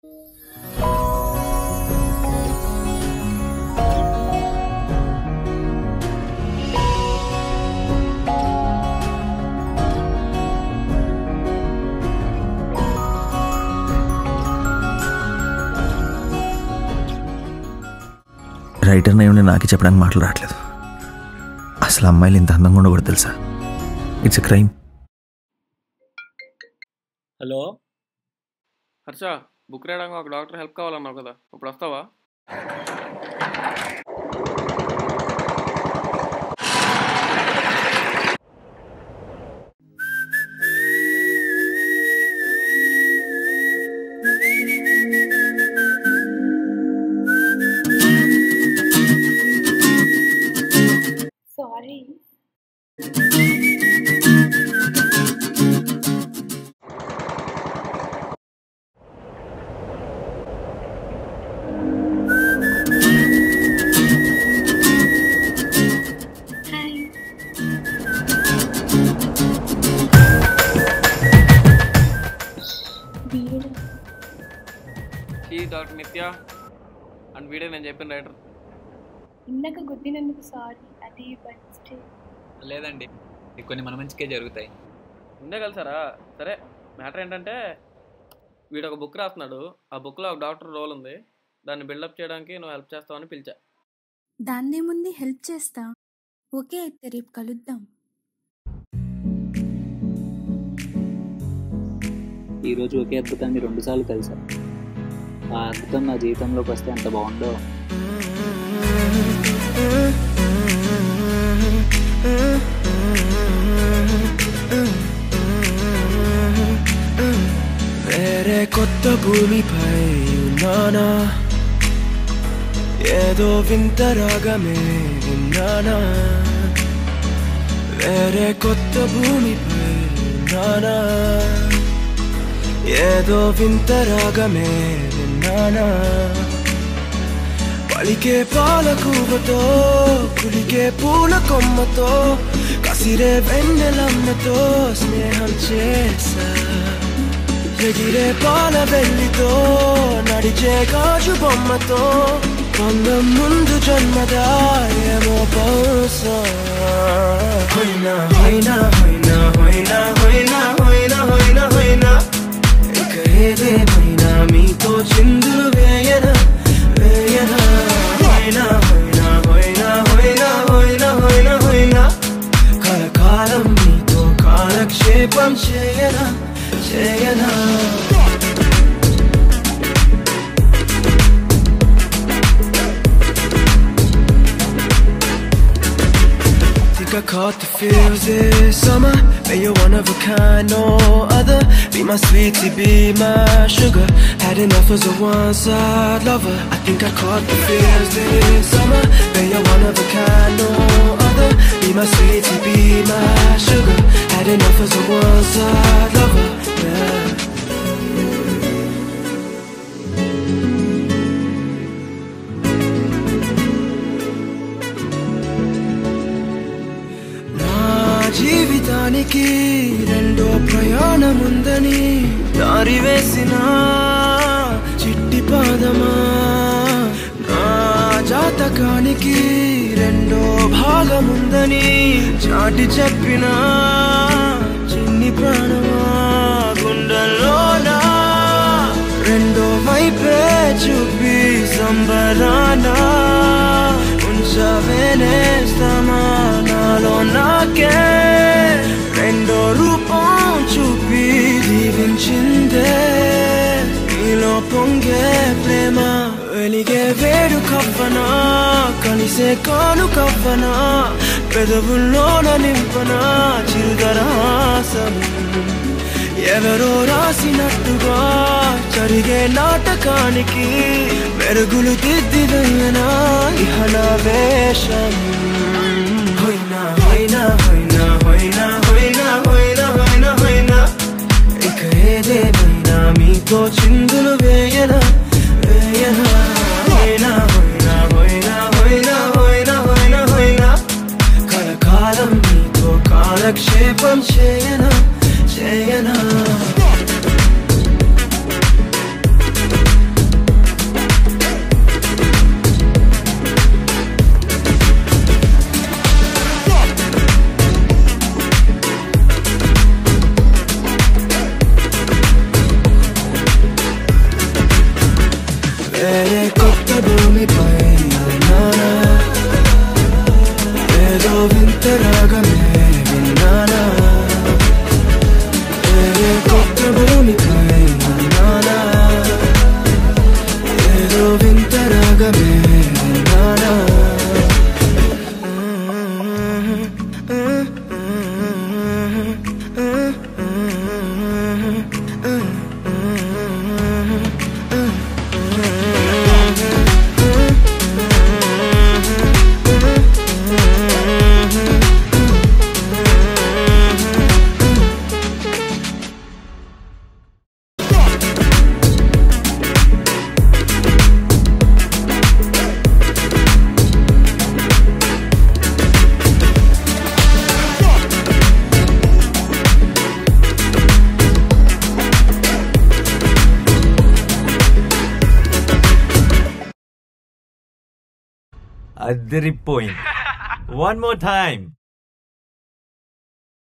writer నయ్యండి నాకే చెప్పడానికి మాటలు రావట్లేదు అసలు అమ్మాయిలు ఇంత అందంగా ఉండకూడదు తెలుసా it's a crime hello Harsha book రాయడానికి ఒక డాక్టర్ హెల్ప్ కావాలన్నావు కదా ఇప్పుడు వస్తావా సారీ హాయ్ వీడు ఈ డాక్టర్ నిత్య అండ్ వీడే నేను చెప్పిన రైటర్ ఇందాక గుద్దినందుకు సారీ అది బట్ స్టిల్ లేదండి కొన్ని మన మంచికే జరుగుతాయి ఉందే కలిసారా సరే మ్యాటర్ ఏంటంటే వీడు ఒక బుక్ రాస్తున్నాడు ఆ బుక్లో ఒక డాక్టర్ రోల్ ఉంది దాన్ని బిల్డప్ చేయడానికి నువ్వు హెల్ప్ చేస్తావని పిలిచా దాన్నేముంది హెల్ప్ చేస్తా ఓకే అయితే రేపు కలుద్దాం ఈరోజు ఒకే అద్భుతాన్ని రెండుసార్లు కలిసా ఆ అద్భుతం నా జీవితంలోకి వస్తే ఎంత బాగుందో వేరే కొత్త భూమిపై ఉన్నానా ఏదో వింత రాగమే విన్నానా వేరే కొత్త భూమిపై ఉన్నానా ఏదో వింత రాగమే విన్నానా పలికే పాలకూవతో కులికే పూల కొమ్మతో కసిరే వెన్నెలమ్మతో స్నేహం చేసా ఎగిరే పాల వెళ్ళితో నడిచే గాజు బొమ్మతో పొందం ముందు జన్మదా ఏమో బహుశా హోయినా హోయినా హోయినా హోయినా హోయినా హోయినా హోయినా హోయినా ఇక ఏదేమైనా మీతో చిందులు వేయన వేయన హోయినా హోయినా హోయినా హోయినా హోయినా హోయినా హోయినా కలకాలం మీతో కాలక్షేపం చేయనా చేయనా Think I caught the feels this summer Man, you're one of a kind, no other Be my sweetie, be my sugar Had enough as a one-side lover I think I caught the feels this summer Man, you're one of a kind, no other Be my sweetie, be my sugar Had enough as a one-side lover Yeah నా జీవితానికి రెండో ప్రయాణముందని దారి వేసిన చిట్టి పాదమా నా జాతకానికి రెండో భాగముందని చాటి చెప్పిన చిన్ని ప్రాణమా గుండెల్లోనా రెండో వైపే చూపి సంబరానా ఉంచవేనేస్తామా నాలో నాకే రెండో రూపం చూపి దీవించిందే నీలో పొంగే ప్రేమ వెలిగే వేడు కవ్వనా కలిసే కాను కవ్వనా పెదవుల్లోన నింపనా చిరుదరాసం ఎవరో రాసినట్టుగా జరిగే నాటకానికి మెరుగులు దిద్దిదయ్యనా ఇహన వేషం హోయినా హోయినా హోయినా హోయినా హోయినా హోయినా హోయినా హోయినా ఇక ఏదేమైనా మీతో చిందులు వేయనా వేయనా హోయినా హోయినా హోయినా హోయినా హోయినా హోయినా హోయినా కలకాలం మీతో కాలక్షేపం చేయనా చేయనా అదిరిపోయింది వన్ మోర్ టైం